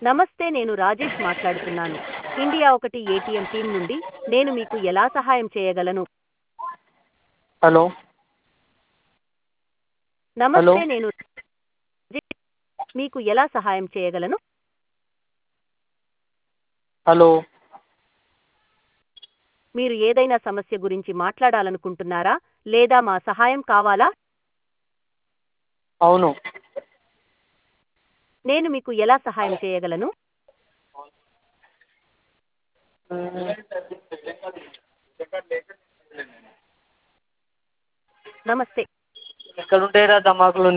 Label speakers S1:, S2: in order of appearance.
S1: నమస్తే నేను రాజేష్ మాట్లాడుతున్నాను ఇండియా ఒకటి ఏటీఎం టీం నుండి నేను మీకు ఎలా సహాయం చేయగలను
S2: హలో
S1: నమస్తే
S2: హలో.
S1: నేను మీకు ఎలా సహాయం చేయగలను
S2: హలో
S1: మీరు ఏదైనా సమస్య గురించి మాట్లాడాలనుకుంటున్నారా లేదా మా సహాయం కావాలా
S2: అవును
S1: నేను మీకు ఎలా సహాయం చేయగలను నమస్తే
S2: ఎక్కడ ఉంటాయిరా ధమాకులు